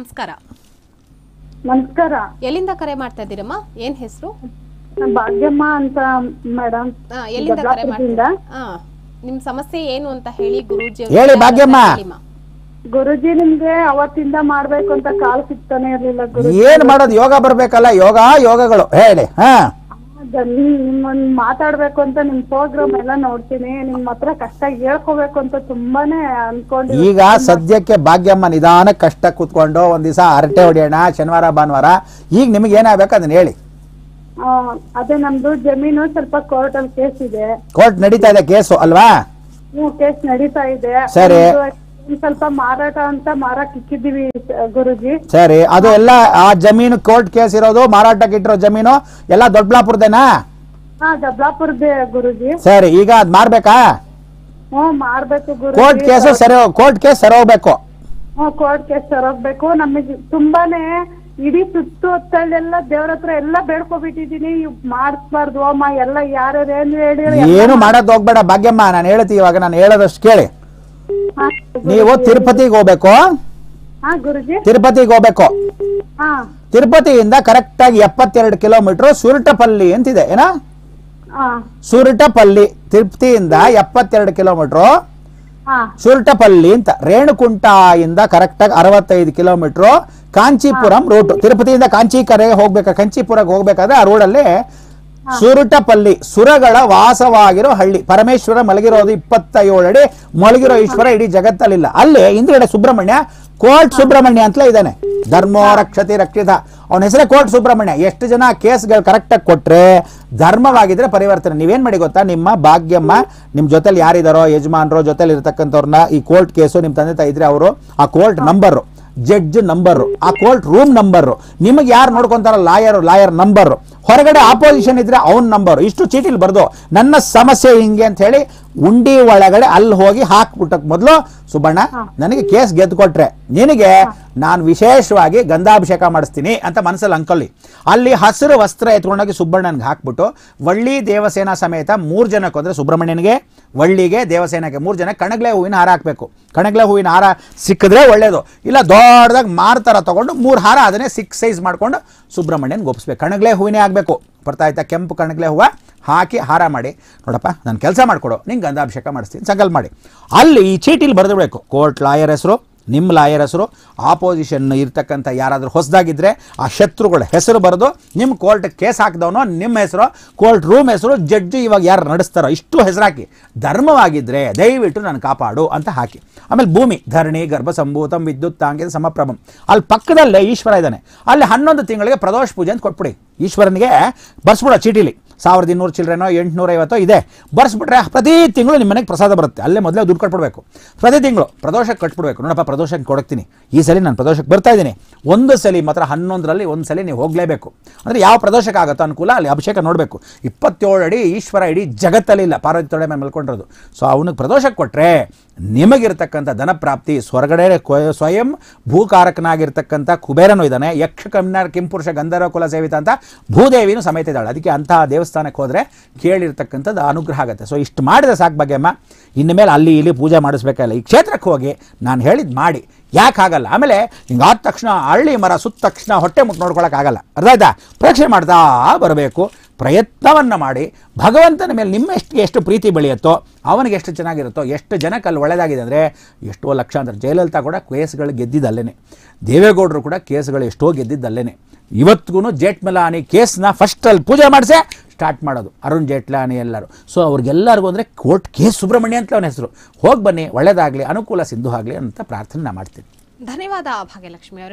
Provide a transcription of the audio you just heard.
ನಮಸ್ಕಾರ ನಮಸ್ಕಾರ ಎಲ್ಲಿಂದ ಕರೆ ಮಾಡ್ತಾ ಇದ್ದೀರಮ್ಮ ಏನ್ ಹೆಸರು ನಾನ್ ಭಾಗ್ಯಮ್ಮ ಅಂತ ಮೇಡಮ್ ಎಲ್ಲಿಂದ ಕರೆ ದೊಡ್ಡಾಪುರದಿಂದ. ಮಾಡ್ತಾ ಹಾ ನಿಮ್ ಸಮಸ್ಯೆ ಏನು ಅಂತ ಹೇಳಿ ಗುರೂಜಿ ಹೇಳಿ ಭಾಗ್ಯಮ್ಮ. ಗುರುಜಿ ನಿಮ್ಗೆ ಅವತ್ತಿಂದ ಮಾಡ್ಬೇಕು ಅಂತ ಕಾಲ್ ಸಿಗ್ತಾನೆ ಇರ್ಲಿಲ್ಲ ಗುರು ಏನ್ ಮಾಡೋದು ಯೋಗ ಬರ್ಬೇಕಲ್ಲ ಯೋಗ ಯೋಗಗಳು ಹೇಳಿ ಹಾ ನಿಮ್ಮನ್ ಮಾತಾಡ್ಬೇಕು ಅಂತ ನಿಮ್ ಪ್ರೋಗ್ರಾಮ್ ಎಲ್ಲ ನೋಡ್ತೀನಿ ನಿಮ್ ಹತ್ರ ಕಷ್ಟ ಹೇಳ್ಕೋಬೇಕು ಅಂತ ತುಂಬಾನೇ ಅನ್ಕೊಂಡು ಈಗ ಸದ್ಯಕ್ಕೆ ಭಾಗ್ಯಮ್ಮ ನಿಧಾನ ಕಷ್ಟ ಕೂತ್ಕೊಂಡು ಒಂದ್ ದಿವಸ ಹರಟೆ ಹೊಡಿಯೋಣ ಶನಿವಾರ ಭಾನುವಾರ ಈಗ ನಿಮಗೆ ಏನಾಗಬೇಕು ಅದನ್ನ ಹೇಳಿ ಆ, ಅದೇ ನಮ್ದು ಜಮೀನು ಸ್ವಲ್ಪ ಕೋರ್ಟ್ ಅಲ್ಲಿ ಕೇಸ್ ಇದೆ ಕೋರ್ಟ್ ನಡೀತಾ ಇದೆ ಕೇಸು ಅಲ್ವಾ ಹ್ಮ್ ಕೇಸ್ ನಡೀತಾ ಇದೆ ಸರಿ. ಒಂದು ಒಂದ್ ಸ್ವಲ್ಪ ಮಾರಾಟ ಅಂತ ಮಾರಕ್ ಇಕ್ಕಿದೀವಿ ಸ- ಗುರುಜಿ ಸರಿ ಅದು ಎಲ್ಲ ಆ ಜಮೀನು ಕೋರ್ಟ್ ಕೇಸ್ ಇರೋದು ಮಾರಾಟಕ್ಕೆ ಇಟ್ಟಿರೋ ಜಮೀನು ಎಲ್ಲ ದೊಡ್ಡಬಳ್ಳಾಪುರದೇನಾ ಹಾ ದಬ್ಲಾಪುರದ ಗುರುಜಿ ಸರಿ ಈಗ ಅದ್ ಮಾರ್ಬೇಕಾ ಹ್ಮ್ ಮಾಡ್ಬೇಕು ಗುರುಜಿ ಕೋರ್ಟ್ ಕೇಸು ಸರಿ ಕೋರ್ಟ್ ಕೇಸ್ ಸರಿ ಹೋಗ್ಬೇಕು ಹ್ಮ್ ಕೋರ್ಟ್ ಕೇಸ್ ತರೋಗ್ಬೇಕು ನಮಗೆ ತುಂಬಾನೇ ಇಡೀ ಸುತ್ತಮುತ್ತಲೆಲ್ಲ ದೇವ್ರ ಹತ್ರ ಎಲ್ಲ ಬೇಡ್ಕೊಬಿಟ್ಟಿದೀನಿ ಇವ್ ಮಾಡಿಸ್ಬಾರ್ದು ಅಮ್ಮ ಎಲ್ಲ ಯಾರ್ಯಾರು ಏನ್ ಹೇಳಿದ್ರು ಎಲ್ಲ ಏನು ಮಾಡೋದ್ ಹೋಗ್ಬೇಡ ಭಾಗ್ಯಮ್ಮ ನಾನು ಹೇಳ್ತಿ ಇವಾಗ ನಾನು ಹೇಳೋದಷ್ಟು ಕೇಳಿ ಹಾ, ನೀವು ತಿರುಪತಿಗೆ ಹೋಗ್ಬೇಕು ಹಾ ಗುರುಜಿ ತಿರುಪತಿಗೆ ಹೋಗ್ಬೇಕು ಹಾ ತಿರುಪತಿಯಿಂದ ಕರೆಕ್ಟ್ ಆಗಿ ಎಪ್ಪತ್ತೆರಡು ಕಿಲೋಮೀಟರ್ ಸುರಟಪಲ್ಲಿ ಅಂತಿದೆ ಏನಾ ಹಾ ಸುರಟಪಲ್ಲಿ ತಿರುಪತಿಯಿಂದ ಎಪ್ಪತ್ತೆರಡು ಕಿಲೋಮೀಟರ್ ಹಾ ಸುರಟಪಲ್ಲಿ ಅಂತ ರೇಣುಕುಂಟ ಇಂದ ಕರೆಕ್ಟ್ ಆಗಿ ಅರವತ್ತೈದು ಕಿಲೋಮೀಟರ್ ಕಾಂಚೀಪುರಂ ರೂಟ್ ತಿರುಪತಿಯಿಂದ ಕಾಂಚಿ ಕರೆಗೆ ಹೋಗ್ಬೇಕು ಕಾಂಚೀಪುರಕ್ಕೆ ಹೋಗ್ಬೇಕಾದ್ರೆ ಆ ರೋಡಲ್ಲಿ ಸುರುಟಪಲ್ಲಿ ಸುರಗಳ ವಾಸವಾಗಿರೋ ಹಳ್ಳಿ ಪರಮೇಶ್ವರ ಮಲಗಿರೋದು ಇಪ್ಪತ್ತೇಳು ಅಡಿ ಮಲಗಿರೋ ಈಶ್ವರ ಇಡೀ ಜಗತ್ತಲ್ಲಿಲ್ಲ ಅಲ್ಲಿ ಹಿಂದ್ಗಡೆ ಸುಬ್ರಹ್ಮಣ್ಯ ಕೋರ್ಟ್ ಸುಬ್ರಹ್ಮಣ್ಯ ಅಂತಲೇ ಇದ್ದಾನೆ ಧರ್ಮೋ ರಕ್ಷತಿ ರಕ್ಷಿತ ಅವನ ಹೆಸರೇ ಕೋರ್ಟ್ ಸುಬ್ರಹ್ಮಣ್ಯ ಎಷ್ಟು ಜನ ಕೇಸ್ಗಳು ಕರೆಕ್ಟಾಗಿ ಕೊಟ್ರೆ ಧರ್ಮವಾಗಿದ್ರೆ ಪರಿವರ್ತನೆ ನೀವೇನ್ ಮಾಡಿ ಗೊತ್ತಾ ನಿಮ್ಮ ಭಾಗ್ಯಮ್ಮ ನಿಮ್ ಜೊತೆಲಿ ಯಾರಿದಾರೋ ಯಜಮಾನ್ರೋ ಜೊತೆಲಿ ಇರ್ತಕ್ಕಂಥವ್ರನ್ನ ಈ ಕೋರ್ಟ್ ಕೇಸು ನಿಮ್ ತಂದೆ ತಾಯಿ ಇದ್ರೆ ಅವರು ಆ ಕೋರ್ಟ್ ನಂಬರ್ ಜಡ್ಜ್ ನಂಬರ್ ಆ ಕೋರ್ಟ್ ರೂಮ್ ನಂಬರ್ ನಿಮಗೆ ಯಾರು ನೋಡ್ಕೊಂತಾರ ಲಾಯರ್ ಲಾಯರ್ ನಂಬರ್ ಹೊರಗಡೆ ಆಪೋಸಿಷನ್ ಇದ್ರೆ ಅವನ್ ನಂಬರ್ ಇಷ್ಟು ಚೀಟಿಲ್ ಬರ್ದು ನನ್ನ ಸಮಸ್ಯೆ ಹಿಂಗೆ ಅಂತ ಹೇಳಿ ಉಂಡಿ ಒಳಗಡೆ ಅಲ್ಲಿ ಹೋಗಿ ಹಾಕ್ಬಿಟ್ಟಕ್ ಮೊದಲು ಸುಬ್ಬಣ್ಣ ನನಗೆ ಕೇಸ್ ಗೆದ್ದು ಕೊಟ್ರೆ ನಿನಗೆ ನಾನು ವಿಶೇಷವಾಗಿ ಗಂಧಾಭಿಷೇಕ ಮಾಡಿಸ್ತೀನಿ ಅಂತ ಮನಸ್ಸಲ್ಲಿ ಅನ್ಕೊಳ್ಳಿ ಅಲ್ಲಿ ಹಸಿರು ವಸ್ತ್ರ ಎತ್ಕೊಂಡೋಗಿ ಸುಬ್ಬಣ್ಣನ್ಗೆ ಹಾಕ್ಬಿಟ್ಟು ವಳ್ಳಿ ದೇವಸೇನಾ ಸಮೇತ ಮೂರು ಜನಕ್ಕೆ ಅಂದ್ರೆ ಸುಬ್ರಹ್ಮಣ್ಯನಿಗೆ ವಳ್ಳಿಗೆ ದೇವಸೇನಕ್ಕೆ ಮೂರು ಜನ ಕಣಗ್ಲೆ ಹೂವಿನ ಹಾರ ಹಾಕಬೇಕು ಕಣಗ್ಲೆ ಹೂವಿನ ಹಾರ ಸಿಕ್ಕಿದ್ರೆ ಒಳ್ಳೇದು ಇಲ್ಲ ದೊಡ್ಡದಾಗಿ ಮಾರ್ತಾರ ತಗೊಂಡು ಮೂರು ಹಾರ ಅದನ್ನೇ ಸಿಕ್ಸ್ ಸೈಜ್ ಮಾಡ್ಕೊಂಡು ಸುಬ್ರಹ್ಮಣ್ಯನ್ಗೆ ಒಪ್ಪಿಸ್ಬೇಕು ಕಣಗ್ಲೆ ಹೂವಿನೇ ಆಗಬೇಕು ಬರ್ತಾ ಆಯ್ತಾ ಕೆಂಪು ಕಣಗ್ಲೆ ಹೂವು ಹಾಕಿ ಹಾರ ಮಾಡಿ ನೋಡಪ್ಪ ನಾನು ಕೆಲಸ ಮಾಡಿಕೊಡು ನಿಂಗೆ ಗಂಧಾಭಿಷೇಕ ಮಾಡಿಸ್ತೀನಿ ಸಂಕಲ್ಪ ಮಾಡಿ ಅಲ್ಲಿ ಈ ಚೀಟಿಲಿ ಬರೆದು ಬಿಡಬೇಕು ಕೋರ್ಟ್ ಲಾಯರ್ ಹೆಸರು ನಿಮ್ಮ ಲಾಯರ್ ಹೆಸರು ಆಪೋಸಿಷನ್ ಇರ್ತಕ್ಕಂಥ ಯಾರಾದರೂ ಹೊಸದಾಗಿದ್ದರೆ ಆ ಶತ್ರುಗಳ ಹೆಸರು ಬರೆದು ನಿಮ್ಮ ಕೋರ್ಟ್ ಕೇಸ್ ಹಾಕಿದವನು ನಿಮ್ಮ ಹೆಸರು ಕೋರ್ಟ್ ರೂಮ್ ಹೆಸರು ಜಡ್ಜು ಇವಾಗ ಯಾರು ನಡೆಸ್ತಾರೋ ಇಷ್ಟು ಹೆಸರು ಹಾಕಿ ಧರ್ಮವಾಗಿದ್ದರೆ ದಯವಿಟ್ಟು ನಾನು ಕಾಪಾಡು ಅಂತ ಹಾಕಿ ಆಮೇಲೆ ಭೂಮಿ ಧರಣಿ ಗರ್ಭ ಸಂಭೂತಂ ವಿದ್ಯುತ್ ತಾಂಗಿದ ಸಮಪ್ರಭಂ ಅಲ್ಲಿ ಪಕ್ಕದಲ್ಲೇ ಈಶ್ವರ ಇದ್ದಾನೆ ಅಲ್ಲಿ ಹನ್ನೊಂದು ತಿಂಗಳಿಗೆ ಪ್ರದೋಷ ಪೂಜೆ ಅಂತ ಕೊಟ್ಬಿಡಿ ಈಶ್ವರನಿಗೆ ಬರ್ಸ್ಬಿಡೋ ಚೀಟಿಲಿ ಸಾವಿರದ ಇನ್ನೂರು ಚಿಲ್ಡ್ರನೋ ಎಂಟುನೂರ ಐವತ್ತೋ ಇದೆ ಬರ್ಸ್ಬಿಟ್ರೆ ಪ್ರತಿ ತಿಂಗಳು ನಿಮ್ಮ ಮನೆಗೆ ಪ್ರಸಾದ ಬರುತ್ತೆ ಅಲ್ಲೇ ಮೊದಲೇ ದುಡ್ಡು ಕಟ್ಬಿಡ್ಬೇಕು ಪ್ರತಿ ತಿಂಗಳು ಪ್ರದೋಷಕ್ಕೆ ಕಟ್ಬಿಡ್ಬೇಕು ನೋಡಪ್ಪ ಪ್ರದೋಷಕ್ಕೆ ಕೊಡ್ತೀನಿ ಈ ಸಲ ನಾನು ಪ್ರದೋಷಕ್ಕೆ ಬರ್ತಾ ಇದ್ದೀನಿ ಒಂದು ಸಲ ಮಾತ್ರ ಹನ್ನೊಂದರಲ್ಲಿ ಒಂದು ಸಲ ನೀವು ಹೋಗಲೇಬೇಕು ಅಂದರೆ ಯಾವ ಪ್ರದೋಷಕ್ಕೆ ಆಗುತ್ತೋ ಅನುಕೂಲ ಅಲ್ಲಿ ಅಭಿಷೇಕ ನೋಡಬೇಕು ಇಪ್ಪತ್ತೇಳು ಅಡಿ ಈಶ್ವರ ಇಡೀ ಜಗತ್ತಲ್ಲಿ ಇಲ್ಲ ಪಾರ್ವತಿ ತೊಡೆ ಮೇಲೆ ಮಲ್ಕೊಂಡಿರೋದು ಸೊ ಅವನಿಗೆ ಪ್ರದೋಷಕ್ಕೆ ಕೊಟ್ಟರೆ ನಿಮಗಿರ್ತಕ್ಕಂಥ ಧನಪ್ರಾಪ್ತಿ ಸ್ವರ್ಗಡೆ ಕೊ- ಸ್ವಯಂ ಭೂಕಾರಕನಾಗಿರ್ತಕ್ಕಂಥ ಕುಬೇರನೂ ಇದ್ದಾನೆ ಯಕ್ಷ ಕಮ್ನಾರ್ ಕಿಂಪುರುಷ ಗಂಧರ್ವ ಕುಲ ಸೇವಿತ ಅಂತ ಭೂದೇವಿನೂ ಸಮೇತ ಇದ್ದಾಳೆ ಅದಕ್ಕೆ ಅಂತಹ ದೇವಸ್ಥಾನಕ್ಕೆ ಹೋದರೆ ಕೇಳಿರ್ತಕ್ಕಂಥದ್ದು ಅನುಗ್ರಹ ಆಗುತ್ತೆ ಸೊ ಇಷ್ಟು ಮಾಡಿದ್ರೆ ಸಾಕು ಬಗ್ಗೆಮ್ಮ ಇನ್ನು ಮೇಲೆ ಅಲ್ಲಿ ಇಲ್ಲಿ ಪೂಜೆ ಮಾಡಿಸ್ಬೇಕಲ್ಲ ಈ ಕ್ಷೇತ್ರಕ್ಕೆ ಹೋಗಿ ನಾನು ಹೇಳಿದ್ದು ಮಾಡಿ ಯಾಕೆ ಆಗಲ್ಲ ಆಮೇಲೆ ಹಿಂಗೆ ಆದ ತಕ್ಷಣ ಹಳ್ಳಿ ಮರ ಸುತ್ತ ತಕ್ಷಣ ಹೊಟ್ಟೆ ಮುಟ್ಟು ನೋಡ್ಕೊಳಕ್ಕಾಗಲ್ಲ ಅರ್ಥ ಆಯ್ತಾ ಪರೀಕ್ಷೆ ಮಾಡ್ತಾ ಬರಬೇಕು ಪ್ರಯತ್ನವನ್ನು ಮಾಡಿ ಭಗವಂತನ ಮೇಲೆ ನಿಮ್ಮ ಎಷ್ಟು ಎಷ್ಟು ಪ್ರೀತಿ ಬೆಳೆಯುತ್ತೋ ಅವನಿಗೆ ಎಷ್ಟು ಚೆನ್ನಾಗಿರುತ್ತೋ ಎಷ್ಟು ಜನಕ್ಕೆ ಅಲ್ಲಿ ಒಳ್ಳೆಯದಾಗಿದೆ ಅಂದರೆ ಎಷ್ಟೋ ಲಕ್ಷಾಂತರ ಜಯಲಲಿತಾ ಕೂಡ ಕೇಸ್ಗಳು ಗೆದ್ದಿದ್ದಲ್ಲೇನೆ ದೇವೇಗೌಡರು ಕೂಡ ಕೇಸ್ಗಳು ಎಷ್ಟೋ ಗೆದ್ದಿದ್ದಲ್ಲೇನೆ ಇವತ್ತಿಗೂ ಜೇಟ್ಮಲಾನಿ ಕೇಸ್ನ ಫಸ್ಟ್ ಅಲ್ಲಿ ಪೂಜೆ ಮಾಡಿಸೇ ಸ್ಟಾರ್ಟ್ ಮಾಡೋದು ಅರುಣ್ ಜೇಟ್ಲಾನಿ ಎಲ್ಲರೂ ಸೊ ಅವ್ರಿಗೆಲ್ಲರಿಗೂ ಅಂದರೆ ಕೋರ್ಟ್ ಕೆ ಸುಬ್ರಹ್ಮಣ್ಯ ಅಂತ ಅವನ ಹೆಸರು ಹೋಗಿ ಬನ್ನಿ ಒಳ್ಳೇದಾಗಲಿ ಅನುಕೂಲ ಸಿಂಧು ಆಗಲಿ ಅಂತ ಪ್ರಾರ್ಥನೆ ನಾ ಮಾಡ್ತೀನಿ ಧನ್ಯವಾದ ಭಾಗ್ಯಲಕ್ಷ್ಮಿ ಅವರೇ